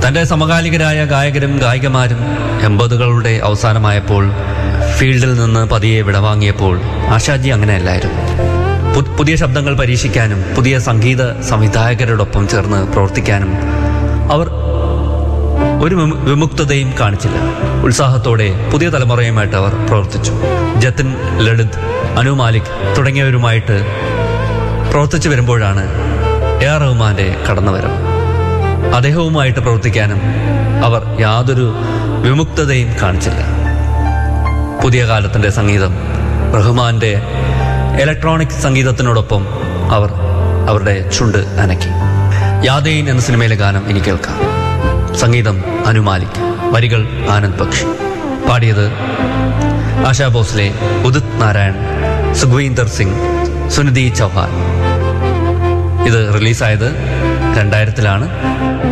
തന്റെ സമകാലികരായ ഗായകരും ഗായികമാരും എൺപതുകളുടെ അവസാനമായപ്പോൾ ഫീൽഡിൽ നിന്ന് പതിയെ വിടവാങ്ങിയപ്പോൾ ആശാജി അങ്ങനെയല്ലായിരുന്നു പു- പുതിയ ശബ്ദങ്ങൾ പരീക്ഷിക്കാനും പുതിയ സംഗീത സംവിധായകരോടൊപ്പം ചേർന്ന് പ്രവർത്തിക്കാനും അവർ ഒരു വിമു- വിമുക്തതയും കാണിച്ചില്ല ഉത്സാഹത്തോടെ പുതിയ തലമുറയുമായിട്ട് അവർ പ്രവർത്തിച്ചു ജതിൻ ലളിത് അനു മാലിക് തുടങ്ങിയവരുമായിട്ട് പ്രവർത്തിച്ചു വരുമ്പോഴാണ് എ ആർ റഹ്മാന്റെ കടന്നുവരവ് അദ്ദേഹവുമായിട്ട് പ്രവർത്തിക്കാനും അവർ യാതൊരു വിമുക്തതയും കാണിച്ചില്ല പുതിയ കാലത്തിന്റെ സംഗീതം റഹ്മാന്റെ ഇലക്ട്രോണിക് സംഗീതത്തിനോടൊപ്പം അവർ അവരുടെ ചുണ്ട് അനക്കി യാദേൻ എന്ന സിനിമയിലെ ഗാനം ഇനി കേൾക്കാം സംഗീതം അനുമാലിക് വരികൾ ആനന്ദ് ബക്ഷി പാടിയത് ആശാ ഭോസ്ലെ ഉദിത് നാരായൺ സുഖ്വീന്ദർ സിംഗ് സുനിധി ചൗഹാൻ ഇത് റിലീസായത് രണ്ടായിരത്തിലാണ്